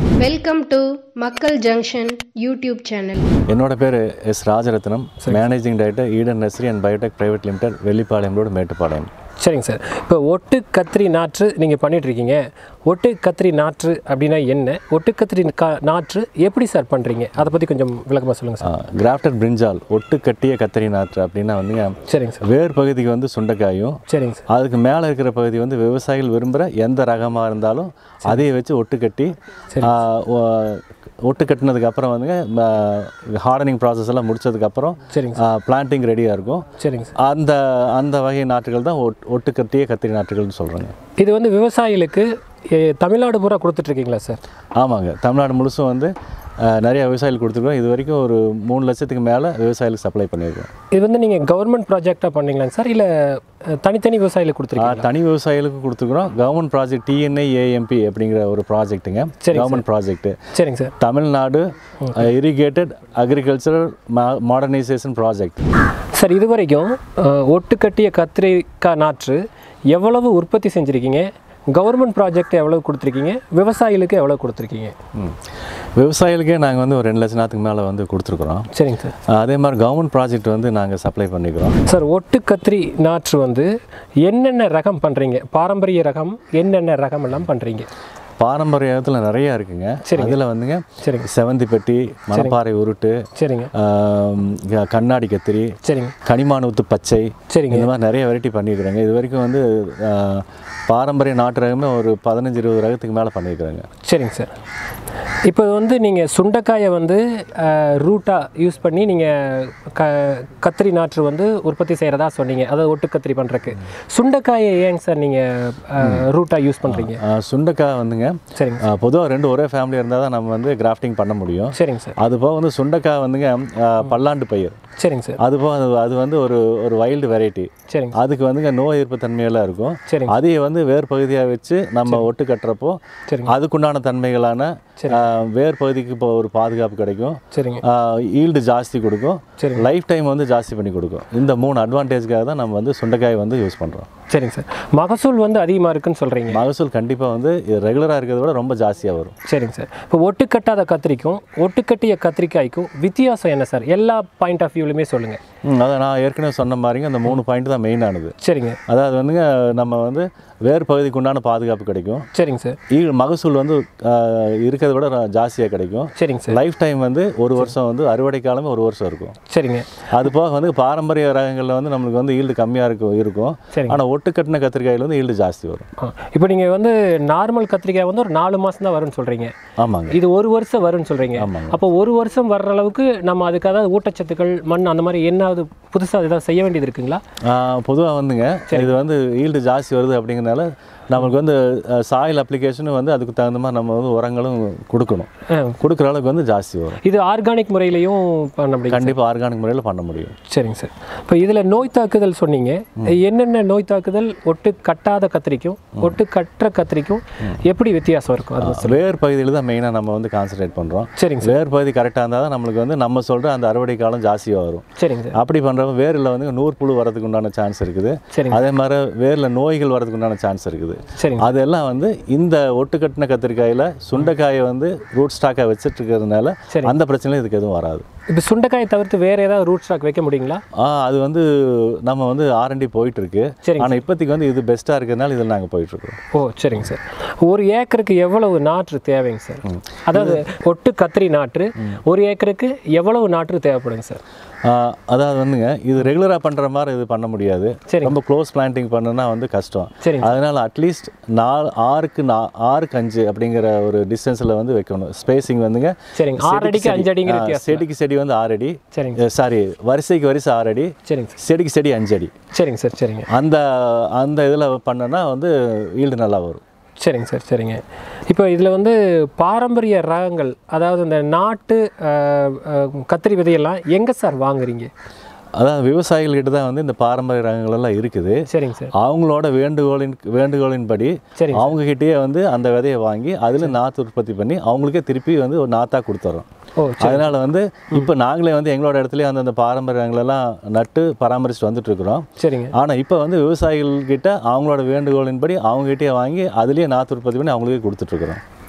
Welcome to மக்கள் junction YouTube channel என்னோட பேர் S Rajarathnam managing director Eden nursery and biotech private limited Vellipalayam road Mettupalayam சரிங்க sir இப்போ ஒட்டு கத்திரி நாற்று நீங்கள் பண்ணிகிட்ருக்கீங்க ஒட்டு கத்திரி நாற்று அப்படின்னா என்ன ஒட்டு கத்திரி கா நாற்று எப்படி சார் பண்ணுறீங்க அதை பற்றி கொஞ்சம் விளக்கமாக சொல்லுங்கள் சார் கிராஃப்டட் பிரிஞ்சால் ஒட்டு கட்டிய கத்தரி நாற்று அப்படின்னா வந்துங்க சரிங்க சார் வேர் பகுதிக்கு வந்து சுண்டைக்காயும் சரிங்க சார் அதுக்கு மேலே இருக்கிற பகுதி வந்து விவசாயிகள் விரும்புகிற எந்த ரகமாக இருந்தாலும் அதையே வச்சு ஒட்டு கட்டி ஆ, ஒ- ஒட்டு கட்டினதுக்கு அப்புறம் வந்துங்க ஹார்டனிங் ப்ராசஸ் எல்லாம் முடிச்சதுக்கப்புறம் சரிங்க பிளான்டிங் ரெடியாக இருக்கும் சரிங்க சார் அந்த அந்த வகை நாற்றுகள் தான் ஒட் ஒட்டு கட்டிய கத்திரி நாற்றுகள்னு சொல்கிறாங்க இது வந்து விவசாயிகளுக்கு எ, தமிழ்நாடு பூரா கொடுத்துட்ருக்கீங்களா சார் ஆமாங்க தமிழ்நாடு முழுசும் வந்து அஹ், நிறைய விவசாயிகள் கொடுத்துருக்கோம் இது வரைக்கும் ஒரு மூணு லட்சத்துக்கு மேலே விவசாயிகளுக்கு சப்ளை பண்ணியிருக்கோம் இது வந்து நீங்கள் கவர்மெண்ட் ப்ராஜெக்டாக பண்ணீங்களாங்க சார் இல்லை தனித்தனி விவசாயிகளுக்கு கொடுத்துருக்கீங்க தனி விவசாயிகளுக்கு கொடுத்துருக்குறோம் கவர்மெண்ட் ப்ராஜெக்ட் டிஎன்ஐ ஏஎம்பி அப்படிங்கிற ஒரு ப்ராஜெக்ட்டுங்க சரிங்க கவர்மெண்ட் ப்ராஜெக்ட் சரிங்க sir Tamil Nadu irrigated agricultural modernisation project sir இது வரைக்கும் அஹ், ஒட்டு கட்டிய கத்திரிக்காய் நாற்று எவ்வளவு உற்பத்தி செஞ்சுருக்கீங்க கவர்மெண்ட் ப்ராஜெக்ட் எவ்வளவு கொடுத்துருக்கீங்க விவசாயிகளுக்கு எவ்வளோ கொடுத்துருக்கீங்க விவசாயிகளுக்கே நாங்கள் வந்து ஒரு ரெண்டு லட்ச நாத்துக்கு மேலே வந்து கொடுத்துருக்குறோம் சரிங்க சார் அஹ், அதே மாதிரி கவர்மெண்ட் ப்ராஜெக்ட் வந்து நாங்கள் சப்ளை பண்ணிக்கிறோம் சார் ஒட்டு கத்திரி நாற்று வந்து என்னென்ன ரகம் பண்ணுறீங்க பாரம்பரிய ரகம் என்னென்ன ரகம் எல்லாம் பண்ணுறீங்க பாரம்பரியத்தில் நிறைய இருக்குங்க அதில் வந்துங்க சரிங்க செவந்தி பெட்டி மணப்பாறை உருட்டு சரிங்க ஆம், க- கண்ணாடி கத்திரி சரிங்க கனிமானூத்து பச்சை சரிங்க இந்த மாதிரி நிறைய வெரைட்டி பண்ணியிருக்கிறாங்க இது வரைக்கும் வந்து ஆ, பாரம்பரிய நாட்டு ரகமே ஒரு பதினஞ்சு இருபது ரகத்துக்கு மேலே பண்ணியிருக்கிறாங்க சரிங்க சார் இப்போ வந்து நீங்கள் சுண்டைக்காயை வந்து ரூட்டாக யூஸ் பண்ணி நீங்கள் க கத்திரி நாற்று வந்து உற்பத்தி செய்கிறதா சொன்னீங்க அதாவது ஒட்டு கத்திரி பண்ணுறக்கு சுண்டைக்காயை ஏங்க சார் நீங்கள் ரூட்டாக யூஸ் பண்ணுறீங்க ஆ, சுண்டைக்காய் வந்துங்க சரிங்க பொதுவாக ரெண்டு ஒரே ஃபேமிலி இருந்தால் தான் நம்ம வந்து கிராஃப்டிங் பண்ண முடியும் சரிங்க சார் அது போக வந்து சுண்டைக்காய் வந்துங்க ஆ, பல்லாண்டு பயிர் சரிங்க சார் அது போக அது- அது வந்து ஒரு ஒரு வைல்டு வெரைட்டி சரிங்க அதுக்கு வந்துங்க நோய் எதிர்ப்பு தன்மையெல்லாம் இருக்கும் சரிங்க அதையே வந்து வேர் பகுதியாக வச்சு நம்ம ஒட்டு கட்டுறப்போ சரிங்க அதுக்குண்டான தன்மைகளான ஆ, வேர் பகுதிக்கு இப்போ ஒரு பாதுகாப்பு கிடைக்கும் சரிங்க ஈல்டு ஜாஸ்தி கொடுக்கும் சரிங்க. லைஃப் டைம் வந்து ஜாஸ்தி பண்ணி கொடுக்கும் இந்த மூணு அட்வான்டேஜ்க்காக தான் நம்ம வந்து சுண்டைக்காய் வந்து யூஸ் பண்ணுறோம் சரிங்க சார் மகசூல் வந்து அதிகமாக இருக்குன்னு சொல்கிறீங்க மகசூல் கண்டிப்பாக வந்து ரெகுலராக இருக்கிறத விட ரொம்ப ஜாஸ்தியாக வரும் சரிங்க சார் இப்போ ஒட்டு கட்டாத கத்திரிக்கும் ஒட்டு கட்டிய கத்திரிக்காய்க்கும் வித்தியாசம் என்ன சார் எல்லா பாயிண்ட் ஆஃப் வியூலையுமே சொல்லுங்கள் ம், அதை நான் ஏற்கனவே சொன்ன மாதிரிங்க அந்த மூணு பாயிண்ட் தான் மெயினானது சரிங்க அதாவது வந்துங்க நம்ம வந்து வேர் பகுதிக்கு உண்டான பாதுகாப்பு கிடைக்கும் சரிங்க சார் ஈ மகசூல் வந்து ஆஹ், இருக்கிறத விட ர- ஜாஸ்தியாக கிடைக்கும் சரிங்க சார் லைஃப் டைம் வந்து ஒரு வருஷம் வந்து அறுவடை காலமே ஒரு வருஷம் இருக்கும் சரிங்க அது போக வந்து பாரம்பரிய ரகங்களில் வந்து நம்மளுக்கு வந்து ஈல்டு கம்மியாக இருக்கும் இருக்கும் சரிங்க. ஆனால் ஒட்டு கட்டின கத்திரிக்காயில் வந்து ஈல்டு ஜாஸ்தி வரும் ஆ இப்போ நீங்கள் வந்து நார்மல் கத்திரிக்காய் வந்து ஒரு நாலு மாதம் தான் வரும்னு சொல்கிறீங்க ஆமாங்க இது ஒரு வருஷம் வரும்னு சொல்கிறீங்க ஆமாங்க. அப்போ ஒரு வருஷம் வர்ற அளவுக்கு நம்ம அதுக்கு அதாவது ஊட்டச்சத்துக்கள் மண் அந்த மாதிரி என்னாவது புதுசாக ஏதாவது செய்ய வேண்டியது இருக்குங்களா பொதுவாக வந்துங்க இது வந்து ஈல்டு ஜாஸ்தி வருது அப்படிங்கிறனால நமக்கு வந்து சாயில் அப்ளிகேஷனும் வந்து அதுக்கு தகுந்த மாதிரி நம்ம வந்து உரங்களும் கொடுக்கணும் ஆ. கொடுக்குற அளவுக்கு வந்து ஜாஸ்தி வரும் இது ஆர்கானிக் முறையிலையும் பண்ண முடியும் கண்டிப்பாக ஆர்கானிக் முறையில் பண்ண முடியும் சரிங்க சார் இப்போ இதில் நோய் தாக்குதல் சொன்னீங்க என்னென்ன நோய் தாக்குதல் ஒட்டு கட்டாத கத்திரிக்கும் ஒட்டு கட்டுற கத்திரிக்கும் எப்படி வித்தியாசம் இருக்கும் அது வேர் பகுதியில் தான் மெயினாக நம்ம வந்து கான்சன்ட்ரேட் பண்ணுறோம் சரிங்க சார் வேர் பகுதி கரெக்டாக இருந்தால் தான் நம்மளுக்கு வந்து நம்ம சொல்கிற அந்த அறுவடை காலம் ஜாஸ்தியாக வரும் சரிங்க சார் அப்படி பண்ணுறப்ப வேரில் வந்து நூறு புழு வரதுக்கு உண்டான சான்ஸ் இருக்குது சரிங்க அதே மாதிரி வேரில் நோய்கள் வரதுக்கு உண்டான சான்ஸ் இருக்குது சரிங்க அதெல்லாம் வந்து இந்த ஒட்டு கட்டின கத்திரிக்காயில் சுண்டைக்காயை வந்து ரூட் ஸ்டாக்காக வச்சுட்டு இருக்கிறதுனால சரி. அந்த பிரச்சனையும் இதுக்கு எதுவும் வராது இப்போ சுண்டைக்காயை தவிர்த்து வேறு ஏதாவது ரூட் ஸ்டாக் வைக்க முடியுங்களா ஆ அது வந்து நம்ம வந்து ஆர்என்டி போயிட்டு இருக்கு சரிங்க ஆனால் இப்போதைக்கு வந்து இது பெஸ்ட்டாக இருக்கிறதுனால இதில் நாங்கள் போயிட்டு இருக்கோம் ஓ சரிங்க சார் ஒரு ஏக்கருக்கு எவ்வளவு நாற்று தேவைங்க சார் அதாவது ஒட்டு கத்திரி நாற்று ஒரு ஏக்கருக்கு எவ்வளவு நாற்று தேவைப்படுங்க சார் ஆ, அதாவது வந்துங்க இது ரெகுலராக பண்ணுற மாதிரி இது பண்ண முடியாது சரிங்க. ரொம்ப க்ளோஸ் பிளான்டிங் பண்ணுனா வந்து கஷ்டம் சரிங்க அதனால அட்லீஸ்ட் நாலு ஆறுக்கு நா ஆறுக்கு அஞ்சு அப்படிங்கிற ஒரு டிஸ்டன்ஸில் வந்து வைக்கணும் ஸ்பேசிங் வந்துங்க சரிங்க ஆறு அடிக்கு அஞ்சு அடிங்கிற ஆ, வித்தியாசம் செடிக்கு செடி வந்து ஆறு அடி சரிங்க சாரி வரிசைக்கு வரிசை ஆறு அடி சரிங்க சார் செடிக்கு செடி அஞ்சு அடி சரிங்க சார் சரிங்க அந்த அந்த இதில் பண்ணோன்னா வந்து ஈல்டு நல்லா வரும் சரிங்க சார் சரிங்க இப்போ இதில் வந்து பாரம்பரிய ரகங்கள் அதாவது இந்த நாட்டு அஹ், அஹ், கத்திரி விதையெல்லாம் எங்கே சார் வாங்குறீங்க அதாவது விவசாயிகள்கிட்ட தான் வந்து இந்த பாரம்பரிய ரகங்கள் எல்லாம் இருக்குது சரிங்க சார் அவங்களோட வேண்டுகோளின் வேண்டுகோளின்படி சரிங்க அவங்க கிட்டேயே வந்து அந்த விதையை வாங்கி அதில் நாற்று உற்பத்தி பண்ணி அவங்களுக்கே திருப்பி வந்து ஒரு நாத்தா கொடுத்துட்றோம் ஓ அதனால வந்து இப்போ நாங்களே வந்து எங்களோட இடத்துலயே அந்த அந்த பாரம்பரிய ரகங்களெல்லாம் நட்டு பராமரிச்சுட்டு வந்துட்டு இருக்கிறோம் சரிங்க ஆனால் இப்போ வந்து விவசாயிகள் கிட்ட அவங்களோட வேண்டுகோளின்படி அவங்ககிட்டயே வாங்கி அதுலேயே நாற்று உற்பத்தி பண்ணி அவங்களுக்கே கொடுத்துட்ருக்குறோம்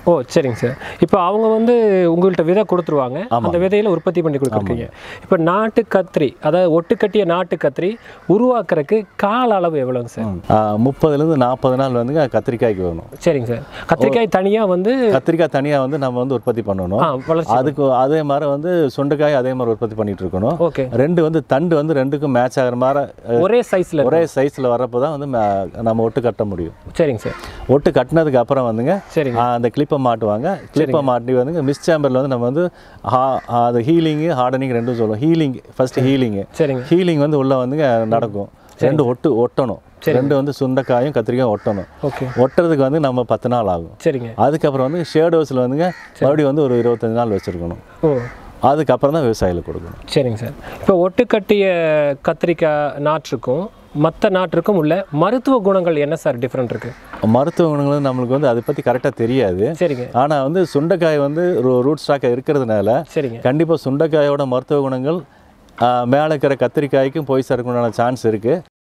ஓ சரிங்க சார் இப்போ அவங்க வந்து உங்கள்கிட்ட விதை கொடுத்துருவாங்க அந்த விதையில உற்பத்தி பண்ணி கொடுக்குறீங்க இப்போ நாட்டு கத்திரி அதாவது ஒட்டுக்கட்டிய நாட்டு கத்திரி உருவாக்குறதுக்கு கால அளவு எவ்வளோங்க சார் ஆ, முப்பதுலேருந்து நாற்பது நாள் வந்துங்க கத்திரிக்காய்க்கு வேணும் சரிங்க சார் கத்திரிக்காய் தனியாக வந்து கத்திரிக்காய் தனியாக வந்து நம்ம வந்து உற்பத்தி பண்ணணும் ஆ வளர்ச்சி அதுக்கு அதே மாதிரி வந்து சுண்டைக்காய் அதே மாதிரி உற்பத்தி பண்ணிட்டு இருக்கணும் ஓகே ரெண்டு வந்து தண்டு வந்து ரெண்டுக்கும் மேட்ச் ஆகிற மாதிரி அஹ், ஒரே சைஸில் ஒரே சைஸில் வர்றப்போ தான் வந்து ம- நம்ம ஒட்டு கட்ட முடியும் சரிங்க சார் ஒட்டு கட்டினதுக்கு அப்புறம் வந்துங்க சரிங்க ஆ, அந்த கிளிப்பை மாட்டுவாங்க கிளிப்பை மாட்டி வந்துங்க மிஸ் சேம்பரில் வந்து நம்ம வந்து ஹா- அது ஹீலிங்கு ஹார்டனிங் ரெண்டும் சொல்லுவோம் ஹீலிங் ஃபர்ஸ்ட் ஹீலிங்கு சரிங்க ஹீலிங் வந்து உள்ள வந்துங்க நடக்கும் ரெண்டு ஒட்டு ஒட்டணும் ரெண்டு வந்து சுண்டைக்காயும் கத்திரிக்காயும் ஒட்டணும் ஓகே ஒட்டுறதுக்கு வந்து நம்ம பத்து நாள் ஆகும் சரிங்க அதுக்கப்புறம் வந்து ஷேடோஸில் வந்துங்க மறுபடியும் வந்து ஒரு இருபத்தஞ்சு நாள் வச்சுருக்கணும் ஓ அதுக்கப்புறம் தான் விவசாயிகளுக்கு கொடுக்கணும் சரிங்க சார் இப்போ ஒட்டுக்கட்டிய கத்திரிக்காய் நாற்றுக்கும் மற்ற நாற்றுக்கும் உள்ள மருத்துவ குணங்கள் என்ன சார் டிஃப்ரெண்ட் இருக்கு மருத்துவ குணங்கள் வந்து நம்மளுக்கு வந்து அதை பற்றி கரெக்டாக தெரியாது சரிங்க ஆனால் வந்து சுண்டைக்காய் வந்து ரூட் ஸ்டாக்காக இருக்கிறதுனால சரிங்க கண்டிப்பாக சுண்டைக்காயோட மருத்துவ குணங்கள் மேலே இருக்கிற கத்திரிக்காய்க்கும் போய் சேர்க்கணும்ன சான்ஸ் இருக்குது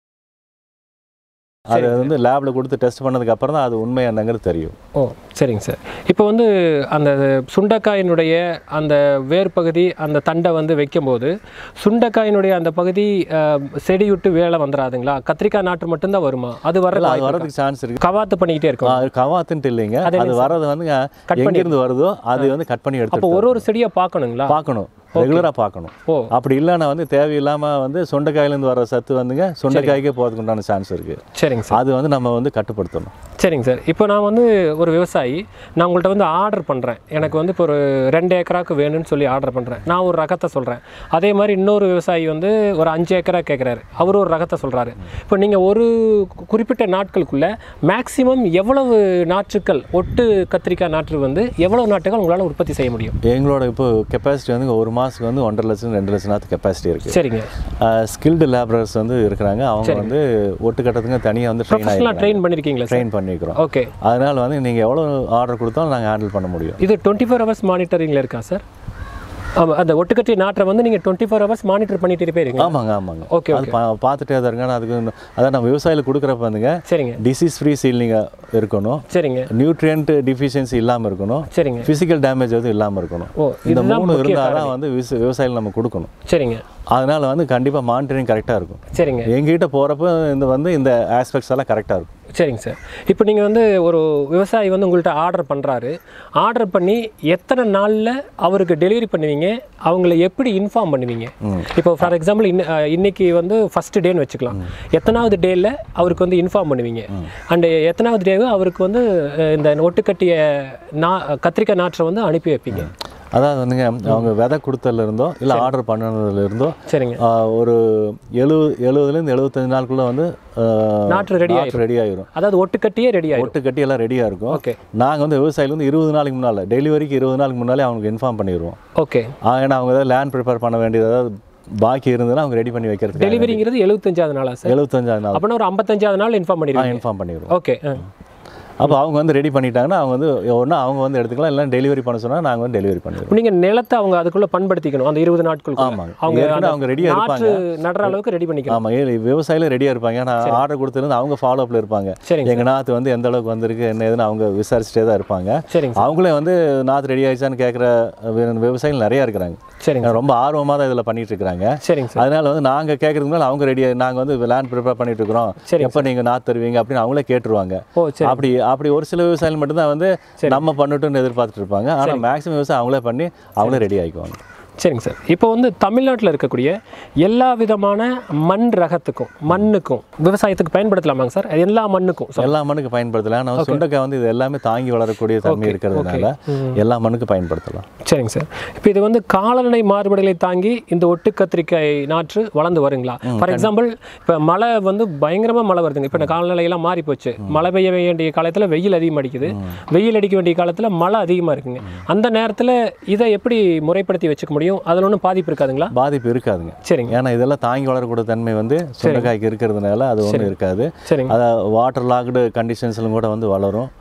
அது வந்து லேபில் கொடுத்து டெஸ்ட் பண்ணதுக்கு அப்புறம் தான் அது உண்மை என்னங்கிறது தெரியும் ஓ சரிங்க சார் இப்போ வந்து அந்த சுண்டைக்காயினுடைய அந்த வேர் பகுதி அந்த தண்டை வந்து வைக்கும்போது சுண்டைக்காயினுடைய அந்த பகுதி அஹ், செடி விட்டு வேலை வந்துடாதுங்களா கத்திரிக்காய் நாற்று மட்டும்தான் வருமா அது வர இல்லை அது வர்றதுக்கு சான்ஸ் இருக்குது கவாத்து பண்ணிக்கிட்டே இருக்கும் அது கவாத்துன்ட்டு இல்லைங்க அது அது வர்றது வந்து எங்கேருந்து வருதோ அது வந்து கட் பண்ணி அப்போ எடுத்து ஒரு ஒரு செடியாக பார்க்கணுங்களா பார்க்கணும் ரெகுலராக பார்க்கணும் ஓ அப்படி இல்லைன்னா வந்து தேவையில்லாமல் வந்து சுண்டைக்காயிலேருந்து வர சத்து வந்துங்க சுண்டைக்காய்க்கே போகிறதுக்கு உண்டான சான்ஸ் இருக்குது சரிங்க சார் அது வந்து நம்ம வந்து கட்டுப்படுத்தணும் சரிங்க சார் இப்போ நான் வந்து ஒரு விவசாயி நான் உங்கள்கிட்ட வந்து ஆர்டர் பண்ணுறேன் எனக்கு வந்து இப்போ ஒரு ரெண்டு ஏக்கராக்கு வேணும்னு சொல்லி ஆர்டர் பண்ணுறேன் நான் ஒரு ரகத்தை சொல்கிறேன் அதே மாதிரி இன்னொரு விவசாயி வந்து ஒரு அஞ்சு ஏக்கரா கேட்குறாரு அவர் ஒரு ரகத்தை சொல்கிறாரு இப்போ நீங்கள் ஒரு கு- குறிப்பிட்ட நாட்களுக்குள்ள மேக்ஸிமம் எவ்வளவு நாற்றுக்கள் ஒட்டு கத்திரிக்காய் நாற்று வந்து எவ்வளவு நாட்டுகள் உங்களால் உற்பத்தி செய்ய முடியும் எங்களோட இப்போ கெப்பாசிட்டி வந்து ஒரு மாதத்துக்கு வந்து ஒன்றரை லட்சம் ரெண்டு லட்சம் நாற்று கெப்பாசிட்டி இருக்குது சரிங்க ஸ்கில்டு லேபரர்ஸ் வந்து இருக்கிறாங்க அவங்க வந்து ஒட்டு கட்டுறதுக்கு தனியாக வந்து ட்ரெயின் ப்ரொஃபஷனலாக ஆகி ட்ரெயின் பண்ணியிருக்கீங்களா சார் ட்ரெயின் பண்ணிக்கிறோம் ஓகே அதனால் வந்து நீங்கள் எவ்வளோ ஆர்டர் கொடுத்தாலும் நாங்கள் ஹேண்டில் பண்ண முடியும் இது டுவெண்ட்டி ஃபோர் ஹவர்ஸ் மானிட்டரிங்கில் இருக்கா சார் ஆமாம் அந்த ஒட்டுக்கட்டிய நாற்றை வந்து நீங்கள் டுவெண்ட்டி ஃபோர் ஹவர்ஸ் மானிட்டர் பண்ணிட்டு இருப்பீங்க ஆமாங்க ஆமாங்க ஓகே அது பா பார்த்துட்டே தான் இருங்க ஆனா அதுக்கு இன்னும் அதான் நம்ம விவசாயிகளுக்கு கொடுக்குறப்ப வந்துங்க சரிங்க டிசீஸ் ஃப்ரீ சீலிங்காக இருக்கணும் சரிங்க நியூட்ரியன்ட் டிஃபிஷியன்சி இல்லாமல் இருக்கணும் சரிங்க ஃபிசிக்கல் டேமேஜ் எதுவும் இல்லாமல் இருக்கணும் ஓ இந்த இதுதான் மூணு முக்கிய இருந்தால் தான் வந்து விவச விவசாயிகள் நம்ம கொடுக்கணும் சரிங்க அதனால் வந்து கண்டிப்பாக மானிட்டரிங் கரெக்டாக இருக்கும் சரிங்க எங்ககிட்ட போகிறப்ப இந்த வந்து இந்த ஆஸ்பெக்ட்ஸ் எல்லாம் கரெக்டாக இருக்கும் சரிங்க சார் இப்போ நீங்கள் வந்து ஒரு விவசாயி வந்து உங்கள்கிட்ட ஆர்டர் பண்ணுறாரு ஆர்டர் பண்ணி எத்தனை நாளில் அவருக்கு டெலிவரி பண்ணுவீங்க அவங்கள எப்படி இன்ஃபார்ம் பண்ணுவீங்க இப்போ ஃபார் எக்ஸாம்பிள் இன்ன அஹ், இன்னைக்கு வந்து ஃபஸ்ட்டு டேன்னு வச்சுக்கலாம் எத்தனாவது டேயில் அவருக்கு வந்து இன்ஃபார்ம் பண்ணுவீங்க அண்டு எத்தனாவது டேவு அவருக்கு வந்து அஹ், இந்த ஒட்டுக்கட்டிய நா கத்திரிக்காய் நாற்றை வந்து அனுப்பி வைப்பீங்க அதாவது வந்துங்க அவங்க விதை கொடுத்ததுல இருந்தோ இல்லை ஆர்டர் பண்ணதுல இருந்தோ சரிங்க ஆஹ், ஒரு எழுபது எழுபதுலேருந்து எழுபத்தஞ்சு நாளுக்குள்ளே வந்து ஆஹ், நாற்று ரெடி நாற்று ரெடி ஆயிரும் அதாவது ஒட்டுக்கட்டியே ரெடி ஆகிடும் ஒட்டு கட்டி எல்லாம் ரெடியாக இருக்கும் ஓகே நாங்கள் வந்து விவசாயிகள் வந்து இருபது நாளைக்கு முன்னால் டெலிவரிக்கு இருபது நாளுக்கு முன்னாலே அவங்களுக்கு இன்ஃபார்ம் பண்ணிடுவோம் ஓகே ஆ, ஏன்னா அவங்க ஏதாவது லேண்ட் ப்ரிப்பேர் பண்ண வேண்டியது ஏதாவது பாக்கி இருந்ததுன்னா அவங்க ரெடி பண்ணி வைக்கிறதுக்கு டெலிவரிங்கிறது எழுபத்தஞ்சாவது நாளா சார் எழுபத்தஞ்சாவது நாள் அப்படின்னா ஒரு ஐம்பத்தஞ்சாவது நாள் இன்ஃபார்ம் பண்ணிடுவீங்க இன்ஃபார்ம் பண்ணிடுவோம் ஓகே ஆ அப்போ அவங்க வந்து ரெடி பண்ணிட்டாங்கன்னா அவங்க வந்து ஒன்றா அவங்க வந்து எடுத்துக்கலாம் இல்லை டெலிவரி பண்ண சொன்னால் நாங்கள் வந்து டெலிவரி பண்ணிடுவோம் இப்போ நீங்க நிலத்தை அவங்க அதுக்குள்ள பண்படுத்திக்கணும் அந்த இருபது நாட்களுக்கு ஆமாங்க. அவங்க ஏற்கனவே அந்த அவங்க ready ஆ நாற்று நடுற அளவுக்கு ரெடி பண்ணிக்கணும் ஆமாம் ஏ விவசாயிகள் ரெடியாக இருப்பாங்க ஏன்னா ஆர்டர் கொடுத்துருந்து அவங்க ஃபாலோ அப்பில் இருப்பாங்க சரிங்க எங்கள் நாற்று வந்து எந்த அளவுக்கு வந்திருக்கு என்ன ஏதுன்னு அவங்க விசாரிச்சுட்டே தான் இருப்பாங்க சரிங்க அவங்களே வந்து நாற்று ரெடி ஆயிடுச்சான்னு கேட்குற விவசாயிகள் நிறையா இருக்கிறாங்க சரிங்க ரொம்ப ஆர்வமாக தான் இதில் பண்ணிட்டு இருக்கிறாங்க சரிங்க சார் அதனால வந்து நாங்கள் கேட்கறதுக்கு முன்னாடி அவங்க ரெடி நாங்கள் வந்து லேண்ட் ப்ரிப்பேர் பண்ணிட்டு இருக்கிறோம் சரிங்க எப்போ நீங்கள் நாற்று தருவீங்க அப்படின்னு அவங்களே கேட்டுருவாங்க ஓ சரி அப்படி அப்படி ஒரு சில விவசாயிகள் மட்டும்தான் வந்து நம்ம பண்ணட்டும்னு எதிர்பார்த்துட்டு இருப்பாங்க ஆனால் மேக்ஸிமம் விவசாயம் அவங்களே பண்ணி அவங்களே ரெடி ஆகிக்குவாங்க சரிங்க சார் இப்போ வந்து தமிழ்நாட்டில் இருக்கக்கூடிய எல்லா விதமான மண் ரகத்துக்கும் மண்ணுக்கும் விவசாயத்துக்கு பயன்படுத்தலாமாங்க சார் எல்லா மண்ணுக்கும் சார் எல்லா மண்ணுக்கு பயன்படுத்தலாம் ஆனால் சுண்டைக்காய் வந்து இது எல்லாமே தாங்கி வளரக்கூடிய தன்மை இருக்கிறதுனால எல்லா மண்ணுக்கு பயன்படுத்தலாம் சரிங்க சார் இப்போ இது வந்து காலநிலை மாறுபாடுகளை தாங்கி இந்த ஒட்டு கத்திரிக்காய் நாற்று வளர்ந்து வருங்களா ஃபார் எக்ஸாம்பிள் இப்போ மழை வந்து பயங்கரமாக மழை வருதுங்க இப்போ இந்த காலநிலையெல்லாம் மாறி போச்சு மழை பெய்ய வேண்டிய காலத்தில் வெயில் அதிகமாக அடிக்குது வெயில் அடிக்க வேண்டிய காலத்தில் மழை அதிகமாக இருக்குங்க அந்த நேரத்தில் இதை எப்படி முறைப்படுத்தி வச்சுக்க முடியும் அதில் ஒன்றும் பாதிப்பு இருக்காதுங்களா பாதிப்பு இருக்காதுங்க சரிங்க ஏன்னா இதெல்லாம் தாங்கி வளரக்கூடிய தன்மை வந்து சுண்டைக்காய்க்கு இருக்கிறதுனால அது ஒன்றும் இருக்காது சரிங்க அதாவது வாட்டர் லாக்டு கண்டிஷன்ஸ்லும் கூட வந்து வளரும்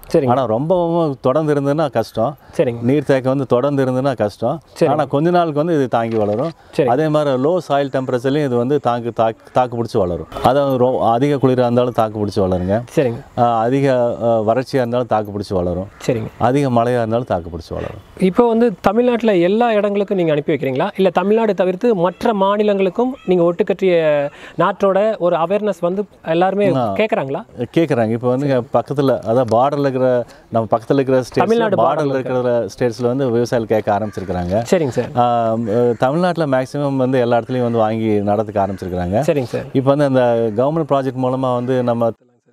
சரிங்க ஆனால் ரொம்பவும் தொடர்ந்து இருந்ததுன்னா கஷ்டம் சரிங்க நீர்த்தேக்கம் வந்து தொடர்ந்து இருந்ததுன்னா கஷ்டம் ஆனால் கொஞ்ச நாளுக்கு வந்து இது தாங்கி வளரும் சரி. அதே மாதிரி லோ சாயில் டெம்பரேச்சர்லையும் இது வந்து தாக்கு தாக்கு தாக்கு பிடிச்சி வளரும் அதாவது ரொ அதிக குளிராக இருந்தாலும் தாக்கு பிடிச்சி வளருங்க சரிங்க ஆஹ் அதிக ஆஹ் வறட்சியாக இருந்தாலும் தாக்கு பிடிச்சி வளரும் சரிங்க அதிக மழையாக இருந்தாலும் தாக்கு பிடிச்சி வளரும் இப்போ வந்து தமிழ்நாட்டில் எல்லா இடங்களுக்கும் நீங்கள் அனுப்பி வைக்கிறீங்களா இல்லை தமிழ்நாடு தவிர்த்து மற்ற மாநிலங்களுக்கும் நீங்கள் ஒட்டுக்கட்டிய நாட்டோட ஒரு அவேர்னஸ் வந்து எல்லாருமே கேட்குறாங்களா கேட்குறாங்க இப்போ வந்து பக்கத்தில் அதாவது பார்டரில் இருக்கிற நம்ம பக்கத்தில் இருக்கிற ஸ்டேட்ஸ் தமிழ்நாடு பார்டரில் இருக்கிற ஸ்டேட்ஸில் வந்து விவசாயிகள் கேட்க ஆரம்பிச்சிருக்கிறாங்க சரிங்க சார் தமிழ்நாட்டில் மேக்ஸிமம் வந்து எல்லா இடத்துலையும் வந்து வாங்கி நடத்துக்க ஆரம்பிச்சிருக்கிறாங்க சரிங்க சார் இப்போ வந்து அந்த கவர்மெண்ட் ப்ராஜெக்ட் மூலமாக வந்து நம்ம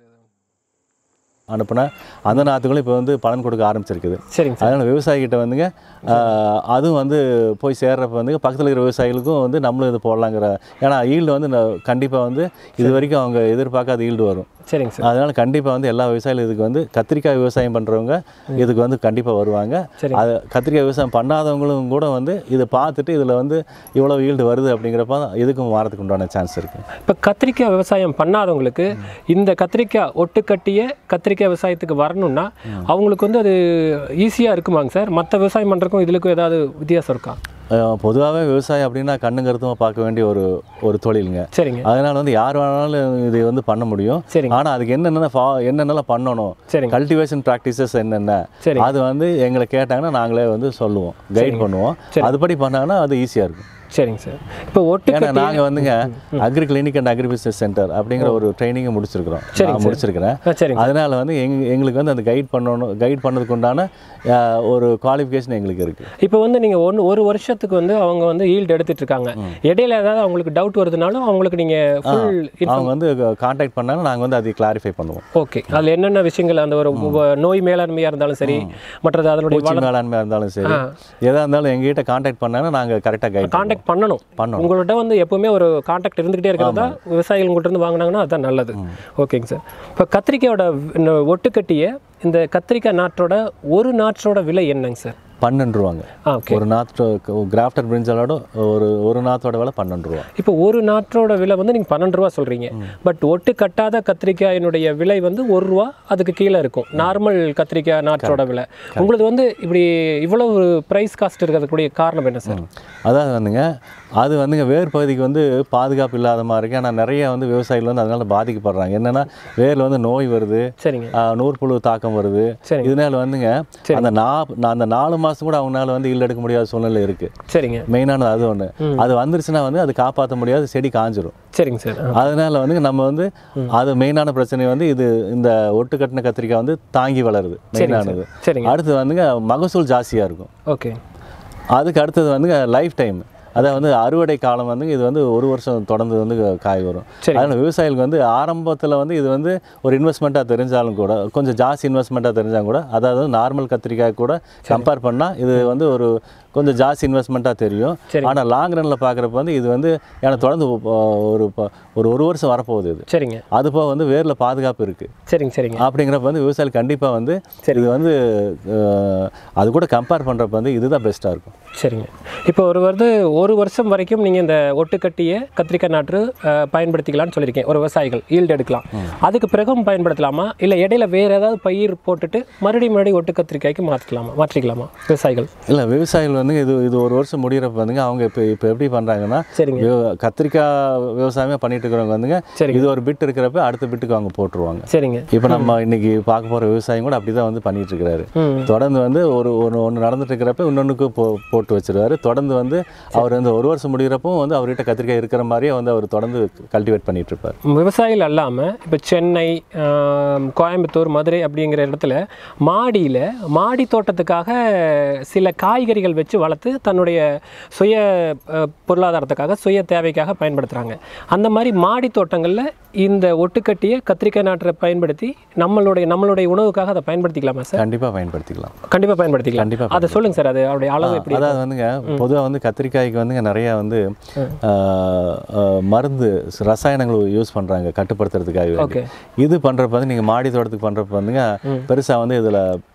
அனுப்புன அந்த நாற்றுகளும் இப்போ வந்து பலன் கொடுக்க ஆரம்பிச்சிருக்குது சரிங்க சார் அதனால் விவசாயிகிட்ட வந்துங்க ஆஹ், அதுவும் வந்து போய் சேர்றப்ப வந்து பக்கத்தில் இருக்கிற விவசாயிகளுக்கும் வந்து நம்மளும் இது போடலாங்கிற ஏன்னா ஈல்டு வந்து கண்டிப்பாக வந்து இது வரைக்கும் அவங்க எதிர்பார்க்காத ஈல்டு வரும் சரிங்க சார் அதனால் கண்டிப்பாக வந்து எல்லா விவசாயிகளும் இதுக்கு வந்து கத்திரிக்காய் விவசாயம் பண்ணுறவங்க இதுக்கு வந்து கண்டிப்பாக வருவாங்க சரி. அது கத்திரிக்காய் விவசாயம் பண்ணாதவங்களும் கூட வந்து இதை பார்த்துட்டு இதில் வந்து இவ்வளோ ஈல்டு வருது அப்படிங்கிறப்ப இதுக்கும் வாரத்துக்கு உண்டான சான்ஸ் இருக்குது இப்போ கத்திரிக்காய் விவசாயம் பண்ணாதவங்களுக்கு இந்த கத்திரிக்காய் ஒட்டுக்கட்டிய கத்திரிக்காய் விவசாயத்துக்கு வரணும்னா அவங்களுக்கு வந்து அது ஈஸியாக இருக்குமாங்க சார் மற்ற விவசாயம் பண்ணுறதுக்கும் இதுக்கும் ஏதாவது வித்தியாசம் இருக்கா பொதுவாகவே விவசாயம் அப்படின்னா கண்ணு கருத்துமாக பார்க்க வேண்டிய ஒரு ஒரு தொழிலுங்க சரிங்க அதனால் வந்து யார் வேணாலும் இது வந்து பண்ண முடியும் சரிங்க ஆனால் அதுக்கு என்னென்ன ஃபா என்னென்னலாம் பண்ணணும் சரிங்க கல்டிவேஷன் ப்ராக்டிசஸ் என்னென்ன சரிங்க அது வந்து எங்களை கேட்டாங்கன்னா நாங்களே வந்து சொல்லுவோம் கைட் பண்ணுவோம் அதுபடி பண்ணாங்கன்னா அது ஈஸியாக இருக்கும் சரிங்க சார் இப்போ ஏன்னா ஒட்டுக்கட்டி நாங்கள் வந்துங்க agri clinic and agri business centre அப்படிங்கிற ஒரு ட்ரைனிங்கை முடிச்சிருக்கிறோம் நான் முடிச்சிருக்கிறேன் ஆ சரிங்க அதனால வந்து எங் எங்களுக்கு வந்து அந்த கைட் பண்ணணும் கைட் பண்ணதுக்கு உண்டான அஹ், ஒரு குவாலிஃபிகேஷன் எங்களுக்கு இருக்குது இப்போ வந்து நீங்கள் ஒன்று ஒரு வருஷத்துக்கு வந்து அவங்க வந்து ஈல்டு எடுத்துட்டு இருக்காங்க இடையில ஏதாவது அவங்களுக்கு டவுட் வருதுனாலும் அவங்களுக்கு நீங்கள் ஃபுல் அவங்க வந்து காண்டாக்ட் பண்ணாலும் நாங்கள் வந்து அதை கிளாரிஃபை பண்ணுவோம் ஓகே அதில் என்னென்ன விஷயங்கள் அந்த ஒரு உ- நோய் மேலாண்மையாக இருந்தாலும் சரி மற்றது அதனுடைய பூச்சி மேலாண்மையாக இருந்தாலும் சரி எதாக இருந்தாலும் எங்ககிட்ட காண்டாக்ட் பண்ணாங்கன்னா நாங்கள் கரெக்டாக கைட் காண்டாக்ட் பண்ணணும் பண்ணணும். உங்கள்கிட்ட வந்து எப்பவுமே ஒரு காண்டாக்ட் இருந்துகிட்டே இருக்கிறதா விவசாயிகள் உங்கள்கிட்ட இருந்து வாங்கினாங்கன்னா அதுதான் நல்லது ஓகேங்க சார் இப்போ கத்திரிக்காயோட இந்த ஒட்டுக்கட்டிய இந்த கத்திரிக்காய் நாற்றோட ஒரு நாற்றோட விலை என்னங்க சார் பன்னெண்டு ரூபாங்க ஆ ஓகே ஒரு நாற்று கிராஃப்டர் பிரிஞ்சலோட ஒரு ஒரு நாத்தோட விலை பன்னெண்டு ரூபா இப்போ ஒரு நாற்றோட விலை வந்து நீங்கள் பன்னெண்டு ரூபா சொல்கிறீங்க பட் ஒட்டு கட்டாத கத்திரிக்காயினுடைய விலை வந்து ஒரு ரூபா அதுக்கு கீழே இருக்கும் நார்மல் கத்திரிக்காய் நாற்றோட விலை உங்களுக்கு வந்து இப்படி இவ்வளவு ப்ரைஸ் காஸ்ட் இருக்கிறதுக்குரிய காரணம் என்ன சார் அதாவது வந்துங்க அது வந்துங்க வேர் பகுதிக்கு வந்து பாதுகாப்பு இல்லாத மாதிரி இருக்கு ஆனால் நிறைய வந்து விவசாயிகள் வந்து அதனால பாதிக்கப்படுறாங்க என்னன்னா வேரில் வந்து நோய் வருது சரிங்க ஆஹ், நூற்புழு தாக்கம் வருது சரிங்க. இதனால வந்துங்க அந்த நா அந்த நாலு மாதம் கூட அவங்களால வந்து ஈல்டு எடுக்க முடியாத சூழ்நிலை இருக்கு சரிங்க மெயினானது அது ஒன்று அது வந்துருச்சுன்னா வந்து அது காப்பாற்ற முடியாது செடி காஞ்சிரும் சரிங்க சார் ஆ, அதனால வந்து நம்ம வந்து அது மெயினான பிரச்சனை வந்து இது இந்த ஒட்டு கட்டின கத்திரிக்காய் வந்து தாங்கி வளருது மெயினானது சரிங்க அடுத்து வந்துங்க மகசூல் ஜாஸ்தியாக இருக்கும் ஓகே அதுக்கு அடுத்தது வந்துங்க லைஃப் டைம் அதாவது வந்து அறுவடை காலம் வந்து இது வந்து ஒரு வருஷம் தொடர்ந்து வந்து காய் வரும் சரி. அதனால் விவசாயிகளுக்கு வந்து ஆரம்பத்தில் வந்து இது வந்து ஒரு இன்வெஸ்ட்மெண்ட்டாக தெரிஞ்சாலும் கூட கொஞ்சம் ஜாஸ்தி இன்வெஸ்ட்மெண்ட்டாக தெரிஞ்சாலும் கூட அதாவது நார்மல் கத்திரிக்காய் கூட கம்பேர் பண்ணால் இது வந்து ஒரு கொஞ்சம் ஜாஸ்தி இன்வெஸ்ட்மெண்ட்டாக தெரியும் சரி. ஆனால் லாங் ரனில் பார்க்குறப்ப வந்து இது வந்து எனக்கு தொடர்ந்து ஒ- ஒரு ப- ஒரு ஒரு வருஷம் வரப்போகுது இது சரிங்க அது போக வந்து வேரில் பாதுகாப்பு இருக்குது சரிங்க சரிங்க அப்படிங்கிறப்ப வந்து விவசாயிகள் கண்டிப்பாக வந்து இது வந்து அஹ், அது கூட கம்பேர் பண்ணுறப்ப வந்து இதுதான் பெஸ்ட்டாக இருக்கும் சரிங்க இப்போ ஒரு வந்து ஒரு வருஷம் வரைக்கும் நீங்கள் இந்த ஒட்டுக்கட்டிய கத்திரிக்காய் நாற்று அஹ், பயன்படுத்திக்கலாம்னு சொல்லியிருக்கேன் ஒரு விவசாயிகள் ஈல்டு எடுக்கலாம் அதுக்கு பிறகும் பயன்படுத்தலாமா இல்லை இடையில வேறு ஏதாவது பயிர் போட்டுட்டு மறுபடியும் மறுபடியும் ஒட்டு கத்திரிக்காய்க்கு மாற்றிக்கலாமா மாற்றிக்கலாமா விவசாயிகள் இல்லை விவசாயிகள் வந்து இது இது ஒரு வருஷம் முடிகிறப்ப வந்துங்க அவங்க இப்போ இப்போ எப்படி பண்ணுறாங்கன்னா சரிங்க விவ- கத்திரிக்காய் விவசாயமே பண்ணிட்டு இருக்கிறவங்க வந்துங்க சரிங்க. இது ஒரு பிட் இருக்கிறப்ப அடுத்த பிட்டுக்கு அவங்க போட்டுருவாங்க சரிங்க இப்போ நம்ம இன்னைக்கு பார்க்க போகிற விவசாயம் கூட அப்படி தான் வந்து பண்ணிட்டு இருக்கிறாரு ம் தொடர்ந்து வந்து ஒரு ஒன்று ஒன்று நடந்துட்டு இருக்கிறப்ப இன்னொன்றுக்கு போ போட்டு வச்சிருவாரு தொடர்ந்து வந்து அவர் வந்து ஒரு வருஷம் முடிகிறப்போ வந்து அவர்கிட்ட கத்திரிக்காய் இருக்கிற மாதிரியே வந்து அவர் தொடர்ந்து கல்டிவேட் பண்ணிட்டு இருப்பார் விவசாயிகள் அல்லாமல் இப்போ சென்னை ஆம், கோயம்புத்தூர் மதுரை அப்படிங்கிற இடத்துல மாடியில் மாடி தோட்டத்துக்காக சில காய்கறிகள் வச்சு வளர்த்து தன்னுடைய சுய அஹ், பொருளாதாரத்துக்காக சுய தேவைக்காக பயன்படுத்துகிறாங்க அந்த மாதிரி மாடி தோட்டங்களில் இந்த ஒட்டுக்கட்டிய கத்திரிக்காய் நாற்றை பயன்படுத்தி நம்மளுடைய நம்மளுடைய உணவுக்காக அதை பயன்படுத்திக்கலாமா சார் கண்டிப்பாக பயன்படுத்திக்கலாம் கண்டிப்பாக பயன்படுத்திக்கலாம் கண்டிப்பா அதை சொல்லுங்கள் சார் அது அவருடைய அளவு எப்படி அதாவது வந்துங்க பொதுவாக வந்து கத்திரிக்காய்க்கு வந்துங்க நிறைய வந்து ஆஹ், ஆஹ், மருந்து ரசாயனங்கள் யூஸ் பண்ணுறாங்க கட்டுப்படுத்துறதுக்காக வேண்டி. ஓகே இது பண்ணுறப்ப வந்து நீங்கள் மாடி தோட்டத்துக்கு பண்ணுறப்ப வந்துங்க பெருசாக வந்து இதில்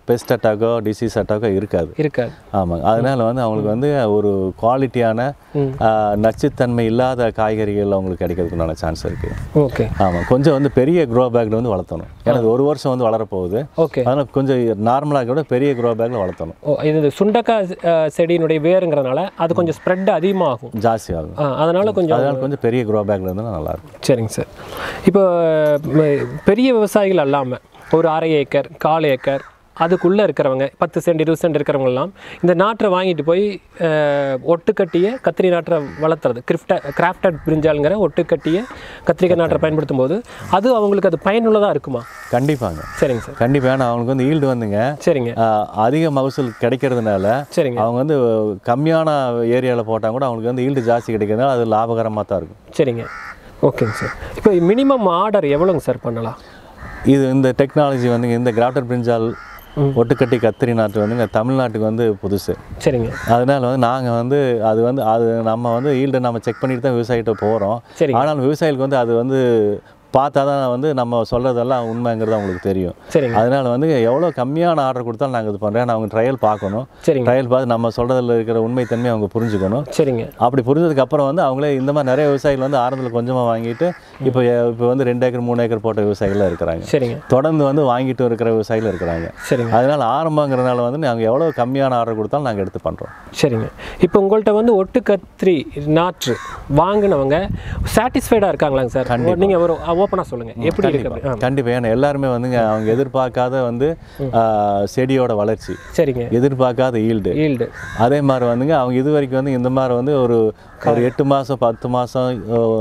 பெஸ்ட் அட்டாக்கோ டிசீஸ் அட்டாக்கோ இருக்காது இருக்காது ஆமாங்க அதனால வந்து அவங்களுக்கு வந்து ஒரு குவாலிட்டியான நச்சுத்தன்மை இல்லாத காய்கறிகள் அவங்களுக்கு கிடைக்கிறதுக்குண்டான சான்ஸ் இருக்குது ஓகே ஆமாம் கொஞ்சம் வந்து பெரிய க்ரோ பேக்கில் வந்து வளர்த்தணும் ஏன்னா இது ஒரு வருஷம் வந்து வளரப்போகுது ஓகே அதனால் கொஞ்சம் நார்மலாக கூட பெரிய க்ரோ பேக்கில் வளர்த்தணும் ஓ இது சுண்டக்காய் அஹ், செடியினுடைய வேருங்கிறனால அது கொஞ்சம் ஸ்ப்ரெட் அதிகமாகும் ஜாஸ்தி ஆகும் ஆ, அதனால கொஞ்சம் அதனால் கொஞ்சம் பெரிய க்ரோ பேக்கில் இருந்தால் நல்லாயிருக்கும் சரிங்க சார் இப்போ ம- பெரிய விவசாயிகள் அல்லாமல் ஒரு அரை ஏக்கர் கால் ஏக்கர் அதுக்குள்ளே இருக்கிறவங்க பத்து சென்ட் இருபது சென்ட் இருக்கிறவங்கலாம் இந்த நாற்றை வாங்கிட்டு போய் அஹ், ஒட்டுக்கட்டிய கத்திரி நாற்றை வளர்த்துறது கிரிஃப்ட கிராஃப்டட் பிரிஞ்சாலுங்கிற ஒட்டுக்கட்டிய கத்திரிக்காய் நாற்றை பயன்படுத்தும் போது அது அவங்களுக்கு அது பயனுள்ளதாக இருக்குமா கண்டிப்பாங்க சரிங்க சார் கண்டிப்பாக ஏன்னா அவங்களுக்கு வந்து ஈல்டு வந்துங்க சரிங்க ஆஹ், அதிக மகசூல் கிடைக்கிறதுனால சரிங்க அவங்க வந்து கம்மியான ஏரியாவில் போட்டால் கூட அவங்களுக்கு வந்து ஈல்டு ஜாஸ்தி கிடைக்கிறதுனால அது லாபகரமாக தான் இருக்கும் சரிங்க ஓகேங்க சார் இப்போ மினிமம் ஆர்டர் எவ்வளோங்க சார் பண்ணலாம் இது இந்த டெக்னாலஜி வந்து இந்த கிராஃப்டர் பிரிஞ்சால் ஒட்டுக்கட்டி கத்திரி நாட்டு வந்துங்க தமிழ்நாட்டுக்கு வந்து புதுசு சரிங்க அதனால வந்து நாங்கள் வந்து அது வந்து அது நம்ம வந்து ஈல்டை நம்ம செக் பண்ணிட்டு தான் விவசாயிகிட்ட போகிறோம் சரிங்க ஆனாலும் விவசாயிகளுக்கு வந்து அது வந்து பார்த்தா தான் வந்து நம்ம சொல்கிறதெல்லாம் உண்மைங்கிறது அவங்களுக்கு தெரியும் சரிங்க அதனால வந்து எவ்வளோ கம்மியான ஆர்டர் கொடுத்தாலும் நாங்கள் இது பண்ணுறோம் அவங்க ட்ரையல் பார்க்கணும் சரிங்க ட்ரையல் பார்த்து நம்ம சொல்கிறதுல இருக்கிற உண்மைத்தன்மை அவங்க புரிஞ்சுக்கணும் சரிங்க அப்படி புரிஞ்சதுக்கு அப்புறம் வந்து அவங்களே இந்த மாதிரி நிறைய விவசாயிகள் வந்து ஆரம்பத்தில் கொஞ்சமாக வாங்கிட்டு இப்போ இப்போ வந்து ரெண்டு ஏக்கர் மூணு ஏக்கர் போட்ட விவசாயிகள்லாம் இருக்கிறாங்க சரிங்க தொடர்ந்து வந்து வாங்கிட்டு இருக்கிற விவசாயிகள் இருக்கிறாங்க சரிங்க அதனால் ஆரம்பங்கிறனால வந்து நாங்கள் எவ்வளோ கம்மியான ஆர்டர் கொடுத்தாலும் நாங்கள் எடுத்து பண்ணுறோம் சரிங்க இப்போ உங்கள்கிட்ட வந்து ஒட்டு கத்திரி நாற்று வாங்கினவங்க சாட்டிஸ்ஃபைடாக இருக்காங்களாங்க சார் நீங்கள் ஒரு ஓப்பனாக சொல்லுங்கள் எப்படி இருக்கு அப்படி? ஆ கண்டிப்பாக ஏன்னா எல்லாருமே வந்துங்க அவங்க எதிர்பார்க்காத வந்து ஆ, செடியோட வளர்ச்சி சரிங்க எதிர்பார்க்காத ஈல்டு ஈல்டு அதே மாதிரி வந்துங்க அவங்க இது வரைக்கும் வந்து இந்த மாதிரி வந்து ஒரு ஒரு எட்டு மாதம் பத்து மாதம்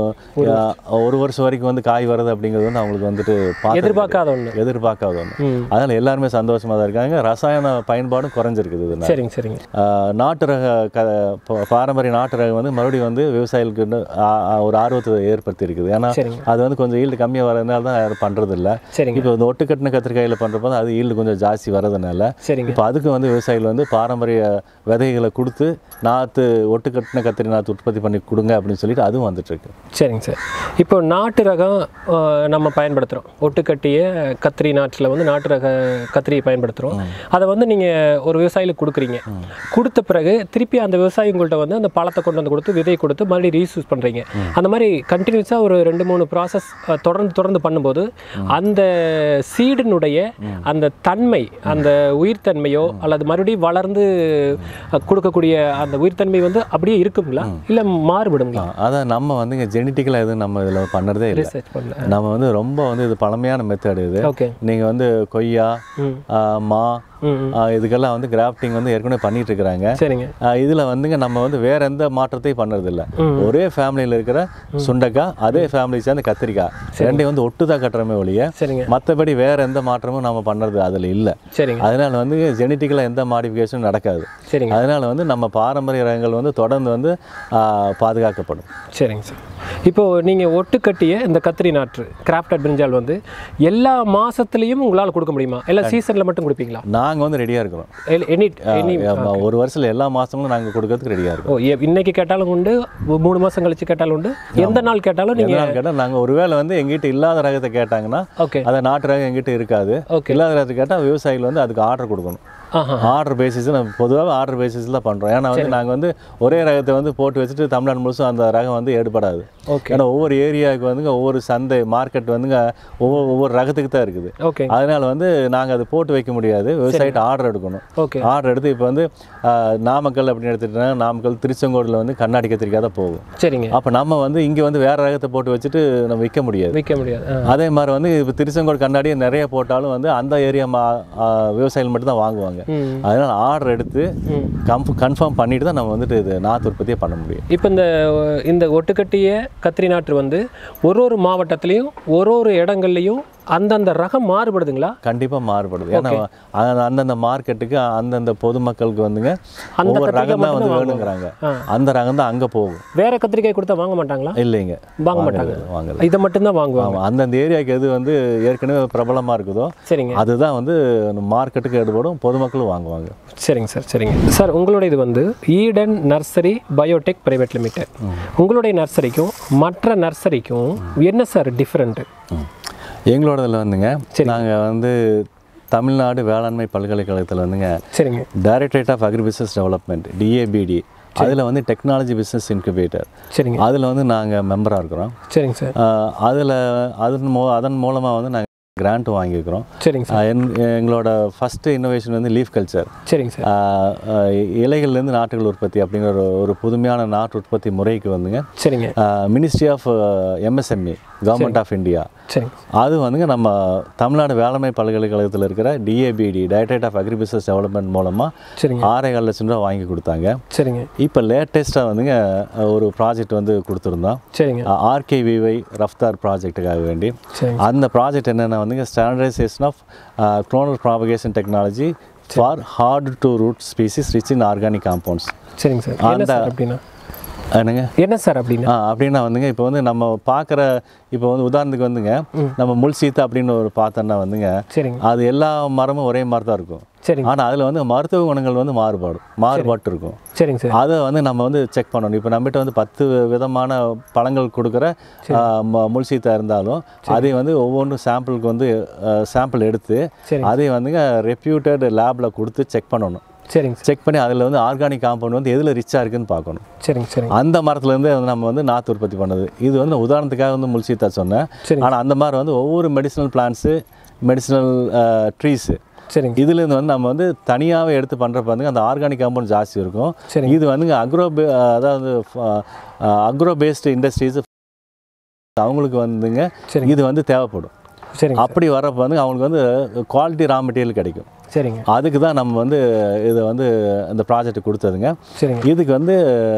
ஒரு வருஷம் வரைக்கும் வந்து காய் வருது அப்படிங்கிறது வந்து அவங்களுக்கு வந்துட்டு பார்த்து எதிர்பார்க்காத ஒன்று எதிர்பார்க்காத ஒன்று ம் அதனால் எல்லாருமே சந்தோஷமாக தான் இருக்காங்க ரசாயன பயன்பாடும் குறைஞ்சிருக்குது இதனால சரிங்க சரிங்க ஆஹ் நாட்டு ரக க ப- பாரம்பரிய நாட்டு ரகம் வந்து மறுபடியும் வந்து விவசாயிகளுக்கு இன்னும் ஆ- ஆ- ஒரு ஆர்வத்தை ஏற்படுத்தி இருக்குது ஏன்னா சரிங்க அது வந்து கொஞ்சம் ஈல்டு கம்மியாக வரதுனால தான் யாரும் பண்ணுறது இல்லை சரிங்க இப்போ இந்த ஒட்டுக்கட்டின கத்திரிக்காயில் பண்ணுறப்போ அது ஈல்டு கொஞ்சம் ஜாஸ்தி வரதுனால சரிங்க இப்போ அதுக்கு வந்து விவசாயிகள் வந்து பாரம்பரிய விதைகளை கொடுத்து நாற்று ஒட்டுக்கட்டின கத்திரி நாற்று உற்பத்தி பண்ணி கொடுங்க அப்படின்னு சொல்லிட்டு அதுவும் வந்துட்டுருக்கு சரிங்க சார் இப்போ நாட்டு ரகம் அஹ், நம்ம பயன்படுத்துகிறோம் ஒட்டுக்கட்டிய கத்திரி நாட்டில் வந்து நாட்டு ரக கத்திரியை பயன்படுத்துகிறோம் அதை வந்து நீங்கள் ஒரு விவசாயிகளுக்கு கொடுக்குறீங்க கொடுத்த பிறகு திருப்பி அந்த விவசாயி உங்கள்கிட்ட வந்து அந்த பழத்தை கொண்டு வந்து கொடுத்து விதை கொடுத்து மறுபடியும் ரீயூஸ் பண்ணுறீங்க அந்த மாதிரி கண்டினியூஸாக ஒரு ரெண்டு மூணு ப்ராசஸ் தொடர்ந்து தொடர்ந்து பண்ணும்போது அந்த சீடினுடைய அந்த தன்மை அந்த உயிர்த்தன்மையோ அல்லது மறுபடியும் வளர்ந்து அஹ், கொடுக்கக்கூடிய அந்த உயிர்த்தன்மை வந்து அப்படியே இருக்குங்களா இல்லை மாறுபடுங்களா அதான் நம்ம வந்து இங்கே ஜெனட்டிக்கலாக எதுவும் நம்ம இதில் பண்ணுறதே இல்லை ரிசர்ச் பண்ணல நம்ம வந்து ரொம்ப வந்து இது பழமையான மெத்தட் இது ஓகே நீங்கள் வந்து கொய்யா ம் ஆ, மா ம் ம். ஆ, இதுக்கெல்லாம் வந்து கிராஃப்டிங் வந்து ஏற்கனவே பண்ணிட்டு இருக்கிறாங்க சரிங்க இதில் வந்துங்க நம்ம வந்து வேற எந்த மாற்றத்தையும் பண்ணுறதில்ல ம். ஒரே ஃபேமிலியில் இருக்கிற சுண்டைக்காய் அதே ஃபேமிலி சேர்ந்த கத்திரிக்காய் ரெண்டையும் வந்து ஒட்டு தான் கட்டுறமே ஒழிய சரிங்க மற்றபடி வேற எந்த மாற்றமும் நம்ம பண்ணுறது அதில் இல்லை சரிங்க அதனால வந்து ஜெனட்டிக்கலாக எந்த மாடிஃபிகேஷனும் நடக்காது சரிங்க அதனால வந்து நம்ம பாரம்பரிய ரகங்கள் வந்து தொடர்ந்து வந்து ஆ, பாதுகாக்கப்படும் சரிங்க சார் இப்போ நீங்கள் ஒட்டு கட்டிய இந்த கத்திரி நாற்று கிராஃப்டட் பிரிஞ்சால் வந்து எல்லா மாசத்துலயும் உங்களால் கொடுக்க முடியுமா எல்லா சீசனில் மட்டும் கொடுப்பீங்களா நாங்கள் வந்து ரெடியாக இருக்கிறோம் எனி எனி ஆமா, ஒரு வருஷத்தில் எல்லா மாதங்களும் நாங்கள் கொடுக்கறதுக்கு ரெடியாக இருக்கோம் ஓ எ- இன்னைக்கு கேட்டாலும் உண்டு ஒ- மூணு மாசம் கழிச்சு கேட்டாலும் உண்டு எந்த நாள் கேட்டாலும் எந்த நீங்கள் நாள் கேட்டால் நாங்கள் ஒருவேளை வந்து எங்கிட்ட இல்லாத ரகத்தை கேட்டாங்கன்னா ஓகே அதை நாட்டு ரகம் எங்கிட்ட இருக்காது ஓகே இல்லாத ரகத்தை கேட்டால் விவசாயிகள் வந்து அதுக்கு ஆர்டர் கொடுக்கணும் ஆஹா ஆர்டர் பேசிஸ் நம்ம பொதுவாக ஆர்டர் பேசிஸில் தான் பண்ணுறோம் ஏன்னா வந்து நாங்கள் வந்து ஒரே ரகத்தை வந்து போட்டு வச்சுட்டு தமிழ்நாடு முழுசும் அந்த ரகம் வந்து எடுபடாது ஓகே ஏன்னா ஒவ்வொரு ஏரியாவுக்கு வந்துங்க ஒவ்வொரு சந்தை மார்க்கெட் வந்துங்க ஒவ்வொரு ஒவ்வொரு ரகத்துக்கு தான் இருக்குது ஓகே அதனால வந்து நாங்கள் அதை போட்டு வைக்க முடியாது விவசாயிட்ட ஆர்டர் எடுக்கணும் ஓகே ஆர்டர் எடுத்து இப்போ வந்து ஆஹ், நாமக்கல் அப்படின்னு எடுத்துட்டோம்னா நாமக்கல் திருச்செங்கோடில் வந்து கண்ணாடி கத்திரிக்காய் தான் போகும் சரிங்க அப்போ நம்ம வந்து இங்கே வந்து வேற ரகத்தை போட்டு வச்சுட்டு நம்ம விற்க முடியாது விற்க முடியாது ஆ. அதே மாதிரி வந்து இப்போ திருச்செங்கோடு கண்ணாடி நிறைய போட்டாலும் வந்து அந்த ஏரியா மா ஆ, விவசாயிகள் மட்டும் தான் வாங்குவாங்க ம் அதனால் ஆர்டர் எடுத்து ம் கன்ஃப் கன்ஃபார்ம் பண்ணிட்டு தான் நம்ம வந்துட்டு இது நாற்று உற்பத்தியை பண்ண முடியும் இப்போ இந்த இந்த ஒட்டுக்கட்டிய கத்திரி நாற்று வந்து ஒரு ஒரு மாவட்டத்துலேயும் ஒரு ஒரு இடங்கள்லையும் அந்தந்த ரகம் மாறுபடுதுங்களா கண்டிப்பாக மாறுபடுது ஏன்னா அ- அந்தந்த மார்க்கெட்டுக்கு அந்தந்த பொதுமக்களுக்கு வந்துங்க அந்த ஒவ்வொரு கத்திரிக்காய் ரகம் தான் வந்து மட்டும்தான் வேணுங்கிறாங்க ஆ. அந்த ரகம் தான் அங்கே போகும் வேற கத்திரிக்காய் கொடுத்தா வாங்க மாட்டாங்களா இல்லைங்க வாங்க மாட்டாங்க வாங்கல இதை மட்டும்தான் வாங்குவாங்க ஆமாம் அந்தந்த ஏரியாவுக்கு எது வந்து ஏற்கனவே பிரபலமாக இருக்குதோ சரிங்க அதுதான் வந்து மார்க்கெட்டுக்கு எடுபடும் பொதுமக்களும் வாங்குவாங்க சரிங்க சார் சரிங்க சார் உங்களுடைய இது வந்து Eden nursery biotech private limited உங்களுடைய நர்சரிக்கும் மற்ற நர்சரிக்கும் என்ன சார் டிஃப்ரெண்ட்டு எங்களோடதுல வந்துங்க நாங்கள் வந்து தமிழ்நாடு வேளாண்மை பல்கலைக்கழகத்தில் வந்துங்க சரிங்க directorate of agri business development DABD அதில் வந்து டெக்னாலஜி பிஸ்னஸ் இன்குபேட்டர் சரிங்க அதில் வந்து நாங்கள் மெம்பராக இருக்கிறோம் சரிங்க சார் அதில் அதன் மூ அதன் மூலமாக வந்து நாங்கள் கிராண்ட் வாங்கியிருக்கிறோம் சரிங்க சார் ஆஹ் என் எங்களோட ஃபஸ்ட்டு இன்னோவேஷன் வந்து லீஃப் கல்ச்சர் சரிங்க சார் இலைகள்லேருந்து நாட்டுகள் உற்பத்தி அப்படிங்கிற ஒரு ஒரு புதுமையான நாட்டு உற்பத்தி முறைக்கு வந்துங்க சரிங்க ministry of MSME government of India சரிங்க அது வந்துங்க நம்ம தமிழ்நாடு வேளாண்மை பல்கலைக்கழகத்தில் இருக்கிற DABD directorate of agri business development மூலமாக சரிங்க ஆறேகால் லட்சம் ரூபா வாங்கி கொடுத்தாங்க சரிங்க இப்போ லேட்டஸ்ட்டாக வந்துங்க ஒரு ப்ராஜெக்ட் வந்து கொடுத்துருந்தோம் சரிங்க ஆர்கேவிவை ரஃப்தார் ப்ராஜெக்ட்டுக்காக வேண்டி சரிங்க அந்த ப்ராஜெக்ட் என்னென்னா வந்துங்க standardisation of clonal propagation technology for hard to root species rich in organic compounds சரிங்க சார் என்ன சார் அப்படின்னா என்னங்க என்ன சார் அப்படின்னா ஆ அப்படின்னா வந்துங்க இப்போ வந்து நம்ம பார்க்குற இப்போ வந்து உதாரணத்துக்கு வந்துங்க நம்ம முள் சீத்தா அப்படின்னு ஒரு பார்த்தோன்னா வந்துங்க சரிங்க அது எல்லா மரமும் ஒரே மாதிரி தான் இருக்கும் சரிங்க ஆனால் அதில் வந்து மருத்துவ குணங்கள் வந்து மாறுபாடு மாறுபாட்டு இருக்கும் சரிங்க சார் அதை வந்து நம்ம வந்து செக் பண்ணணும் இப்போ நம்மகிட்ட வந்து பத்து விதமான பழங்கள் கொடுக்குற ஆ, ம- முள் சீத்தா இருந்தாலும் அதை வந்து ஒவ்வொன்றும் சாம்பிளுக்கு வந்து சாம்பிள் எடுத்து சரிங்க. அதை வந்துங்க ரெப்யூட்டட் லேபில் கொடுத்து செக் பண்ணணும் சரிங்க சார் செக் பண்ணி அதில் வந்து ஆர்கானிக் காம்பவுண்ட் வந்து எதில் ரிச்சாக இருக்குன்னு பார்க்கணும் சரிங்க சரிங்க அந்த மரத்துலேருந்து வந்து நம்ம வந்து நாற்று உற்பத்தி பண்ணது இது வந்து நான் உதாரணத்துக்காக வந்து முல்சீத்தா சொன்னேன் சரிங்க. ஆனால் அந்த மாதிரி வந்து ஒவ்வொரு மெடிசினல் பிளான்ஸு மெடிசினல் ட்ரீஸு சரிங்க இதுலேருந்து வந்து நம்ம வந்து தனியாகவே எடுத்து பண்ணுறப்ப வந்து அந்த ஆர்கானிக் காம்பவுண்ட் ஜாஸ்தி இருக்கும் சரிங்க. இது வந்துங்க அக்ரோ அதாவது அக்ரோ பேஸ்டு இண்டஸ்ட்ரீஸ் அவங்களுக்கு வந்துங்க சரிங்க. இது வந்து தேவைப்படும் சரிங்க அப்படி வர்றப்ப வந்து அவங்களுக்கு வந்து குவாலிட்டி ரா மெட்டீரியல் கிடைக்கும் சரிங்க அதுக்கு தான் நம்ம வந்து இதை வந்து இந்த ப்ராஜெக்ட் கொடுத்ததுங்க சரிங்க இதுக்கு வந்து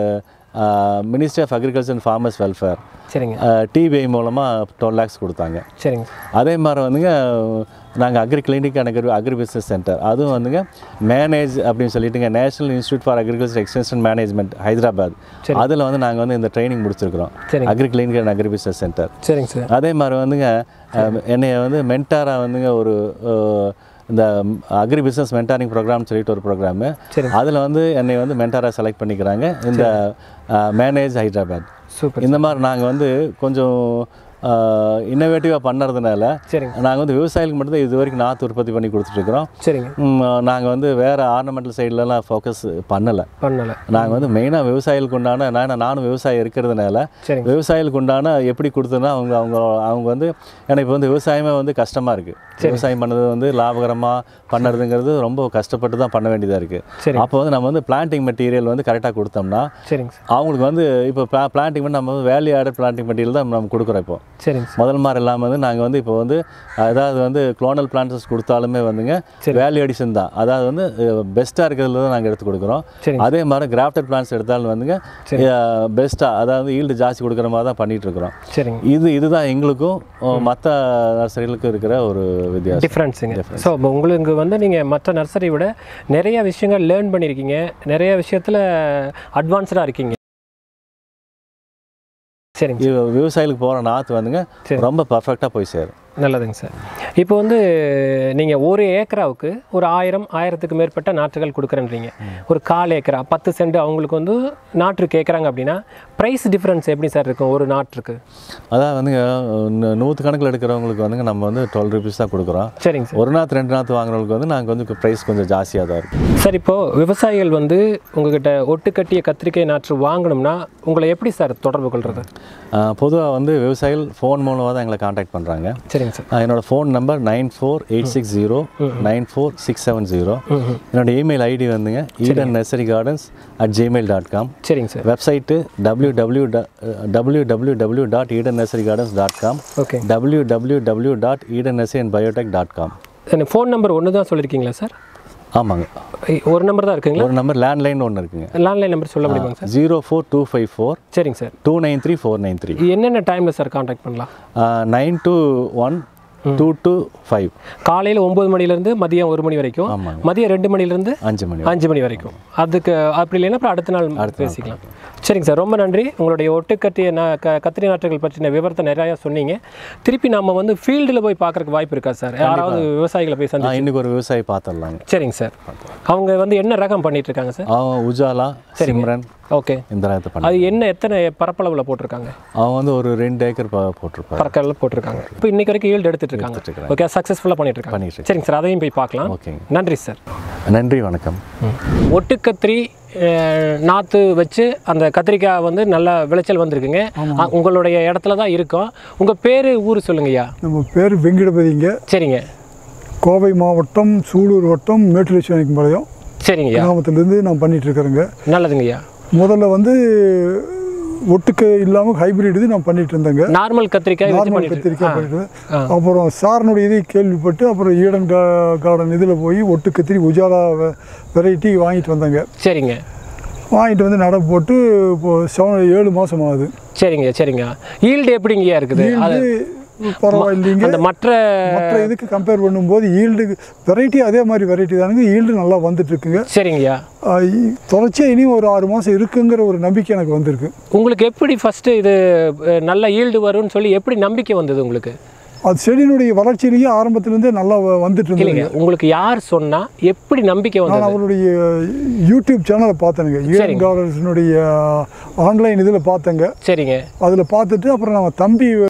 ministry of agriculture and farmers welfare சரிங்க டிபிஐ மூலமாக டுவெல் லேக்ஸ் கொடுத்தாங்க சரிங்க அதே மாதிரி வந்துங்க நாங்கள் agri clinic and agri agri business centre அதுவும் வந்துங்க மேனேஜ் அப்படின்னு சொல்லிட்டுங்க national institute for agriculture extension management Hyderabad அதில் வந்து நாங்கள் வந்து இந்த ட்ரைனிங் முடிச்சிருக்கிறோம் சரிங்க. Agri clinic and agri business centre சரிங்க சார் அதே மாதிரி வந்துங்க அஹ், என்னைய வந்து மென்டாராக வந்துங்க ஒரு அஹ், இந்த அக்ரி பிஸ்னஸ் மென்டாரிங் ப்ரோக்ராம்னு சொல்லிட்டு ஒரு ப்ரோக்ராமு சரிங்க. அதில் வந்து என்னை வந்து மென்டாராக செலக்ட் பண்ணிக்கிறாங்க இந்த மேனேஜ் ஹைதராபாத் சூப்பர் இந்த மாதிரி நாங்கள் வந்து கொஞ்சம் இன்னோவேட்டிவாக பண்ணுறதுனால சரிங்க நாங்கள் வந்து விவசாயிகளுக்கு மட்டும்தான் இது வரைக்கும் நாற்று உற்பத்தி பண்ணி கொடுத்துட்ருக்குறோம் சரிங்க நாங்கள் வந்து வேறு ஆர்னமெண்டல் சைட்லலாம் ஃபோக்கஸ் பண்ணலை பண்ணலை நாங்கள் வந்து மெயினாக விவசாயிகளுக்கு உண்டான நான் நானும் விவசாயி இருக்கிறதுனால சரிங்க விவசாயிகளுக்கு உண்டான எப்படி கொடுத்தோன்னா அவங்க அவங்க அவங்க வந்து ஏன்னா இப்போ வந்து விவசாயமே வந்து கஷ்டமாக இருக்குது விவசாயம் பண்ணது வந்து லாபகரமாக பண்ணுறதுங்கிறது ரொம்ப கஷ்டப்பட்டு தான் பண்ண வேண்டியதாக இருக்குது சரிங்க. அப்போ வந்து நம்ம வந்து பிளான்டிங் மெட்டீரியல் வந்து கரெக்டாக கொடுத்தோம்னா சரிங்க சார் அவங்களுக்கு வந்து இப்போ பிளா பிளான்டிங் வந்து நம்ம வேல்யூ ஆடட் பிளான்டிங் மெட்டீரியல் தான் நம்ம கொடுக்குறோம் இப்போ சரிங்க சார் முதல் மாதிரி இல்லாமல் வந்து நாங்கள் வந்து இப்போ வந்து அதாவது வந்து குளோனல் பிளான்ஸஸ் கொடுத்தாலுமே வந்துங்க வேல்யூ அடிஷன் தான் அதாவது வந்து பெஸ்ட்டாக இருக்கிறதுல தான் நாங்கள் எடுத்து கொடுக்குறோம் சரிங்க. அதே மாதிரி கிராஃப்டட் பிளான்ஸ் எடுத்தாலும் வந்துங்க பெஸ்ட்டாக அதாவது ஈல்டு ஜாஸ்தி கொடுக்குற மாதிரி தான் பண்ணிட்டு இருக்கிறோம் சரிங்க இது இதுதான் எங்களுக்கும் மற்ற நர்சரிகளுக்கும் இருக்கிற ஒரு வித்தியாசம் டிஃப்ரென்ஸுங்க ஸோ உங்களுக்கு வந்து நீங்கள் மற்ற நர்சரி விட நிறைய விஷயங்கள் லேர்ன் பண்ணியிருக்கீங்க நிறைய விஷயத்தில் அட்வான்ஸ்டாக இருக்கீங்க சரிங்க இது விவசாயிகளுக்கு போகிற நாற்று வந்துங்க சரி. ரொம்ப பர்ஃபெக்டாக போய் சேரும் நல்லதுங்க சார் இப்போ வந்து நீங்கள் ஒரு ஏக்கராவுக்கு ஒரு ஆயிரம் ஆயிரத்துக்கு மேற்பட்ட நாற்றுகள் கொடுக்குறேன்றீங்க ஒரு கால் ஏக்கரா பத்து சென்ட் அவங்களுக்கு வந்து நாற்று கேட்குறாங்க அப்படின்னா ப்ரைஸ் டிஃப்ரென்ஸ் எப்படி சார் இருக்கும் ஒரு நாற்றுக்கு அதான் வந்துங்க நூ- நூற்று கணக்கில் எடுக்கிறவங்களுக்கு வந்துங்க நம்ம வந்து டுவெல் ருபீஸ் தான் கொடுக்குறோம் சரிங்க சார் ஒரு நாற்று ரெண்டு நாற்று வாங்குறவங்களுக்கு வந்து நாங்கள் வந்து ப்ரைஸ் கொஞ்சம் ஜாஸ்தியாக தான் இருக்கும் சார் இப்போது விவசாயிகள் வந்து உங்ககிட்ட ஒட்டு கட்டிய கத்திரிக்காய் நாற்று வாங்கணும்னா உங்களை எப்படி சார் தொடர்பு கொள்வது பொதுவாக வந்து விவசாயிகள் ஃபோன் மூலமாக தான் எங்களை காண்டாக்ட் பண்ணுறாங்க சரிங்க சார் என்னோட phone number nine four eight six zero nine four six seven zero என்னோட இமெயில் ஐடி வந்துங்க Eden nursery gardens at Gmail dot com சரிங்க sir website W W W W W dot Eden nursery gardens dot com okay W W W dot Eden nursery and biotech dot com எனக்கு phone number ஒன்று தான் சொல்லியிருக்கீங்களா sir ஆமாங்க ஐ- ஒரு number தான் இருக்குங்களா ஒரு நம்பர் லேண்ட்லைன் ஒன்று இருக்குங்க லேண்ட்லைன் நம்பர் சொல்ல முடியுமாங்க sir zero four two five four சரிங்க sir two nine three four nine three என்னென்ன டைமில் சார் காண்டாக்ட் பண்ணலாம் nine two one two two five காலையில் ஒம்பது மணிலேருந்து மதியம் ஒரு மணி வரைக்கும் ஆமாங்க. மதியம் ரெண்டு மணிலேருந்து அஞ்சு மணி அஞ்சு மணி வரைக்கும் அதுக்கு அப்படி இல்லைன்னா அப்புறம் அடுத்த நாள் பேசிக்கலாம் சரிங்க சார் ரொம்ப நன்றி உங்களுடைய ஒட்டுக்கட்டிய நா க கத்திரி நாற்றுகள் பற்றின விவரத்தை நிறையா சொன்னீங்க திருப்பி நம்ம வந்து ஃபீல்டில் போய் பார்க்கறதுக்கு வாய்ப்பு இருக்கா சார் யாராவது விவசாயிகளை போய் சந்தி ஆ, இன்னைக்கு ஒரு விவசாயி பார்த்துடலாங்க சரிங்க சார் அவங்க வந்து என்ன ரகம் பண்ணிட்டு இருக்காங்க சார் அவன் உஜாலா சிம்ரன் ஓகே இந்த ரகத்தை பண்ணி அது என்ன எத்தனை பரப்பளவில் போட்டிருக்காங்க அவன் வந்து ஒரு ரெண்டு ஏக்கர் ப- போட்டிருப்பாரு பறக்கல்ல போட்டிருக்காங்க இப்போ இன்னைக்கு வரைக்கும் ஈல்டு எடுத்துட்டு இருக்காங்க இருக்காங்க. ஓகே சக்ஸஸ்ஃபுல்லாக பண்ணிட்டு இருக்காங்க பண்ணிட்டு சரிங்க சார் அதையும் போய் பார்க்கலாம் ஓகேங்க நன்றி சார் நன்றி வணக்கம் ஒட்டுக்கத்திரி அஹ், நாற்று வச்சு அந்த கத்திரிக்காய் வந்து நல்ல விளைச்சல் வந்திருக்குங்க அ, உங்களுடைய இடத்துல தான் இருக்கோம் உங்கள் பேர் ஊர் சொல்லுங்கய்யா நம்ம பேர் வெங்கடபதிங்க சரிங்க கோவை மாவட்டம் சூலூர் வட்டம் மேட்டுலட்சுமிபாளையம் சரிங்கய்யா கிராமத்துலேருந்து நான் பண்ணிட்டு இருக்கிறேங்க நல்லதுங்கய்யா முதல்ல வந்து ஒட்டுக்க இல்லாமல் ஹைபிரிட் இது நான் பண்ணிட்டு இருந்தேங்க நார்மல் கத்திரிக்காய் வச்சு நார்மல் பண்ணிட்டு கத்திரிக்காய் ஆ. பண்ணிட்டு இருந்தேன். அப்புறம் சாரனுடைய இதை கேள்விப்பட்டு அப்புறம் ஈடன் கா- கார்டன் இதில் போய் ஒட்டு கத்திரி உஜாலா வெரைட்டி வாங்கிட்டு வந்தேங்க சரிங்க வாங்கிட்டு வந்து நட போட்டு இப்போ செவன் ஏழு மாதம் ஆகுது சரிங்க சரிங்க ஈல்டு எப்படிங்கய்யா இருக்குது அது ஈல்டு பரவாயில்லைங்க அந்த மற்ற மற்ற இதுக்கு கம்பேர் பண்ணும்போது ஈல்டு வெரைட்டி அதே மாதிரி வெரைட்டி தானுங்க ஈல்டு நல்லா வந்துட்டு இருக்குங்க சரிங்கய்யா ஆஹ் இ- தொடர்ச்சியா இனியும் ஒரு ஆறு மாதம் இருக்குங்கிற ஒரு நம்பிக்கை எனக்கு வந்திருக்கு உங்களுக்கு எப்படி ஃபஸ்ட்டு இது அஹ், நல்ல ஈல்டு வரும்னு சொல்லி எப்படி நம்பிக்கை வந்தது உங்களுக்கு அது செடியினுடைய வளர்ச்சியிலேயே ஆரம்பத்திலேருந்தே நல்லா வ- வந்துட்டு இல்லைங்க இருந்ததுங்க உங்களுக்கு யார் சொன்னா எப்படி நம்பிக்கை நான் வந்தது அவருடைய யூடியூப் சேனலை பார்த்தேனுங்க ஈடன் சரிங்க. கார்டன்ஸினுடைய ஆன்லைன் இதில் பார்த்தேங்க சரிங்க அதில் பார்த்துட்டு அப்புறம் நம்ம தம்பி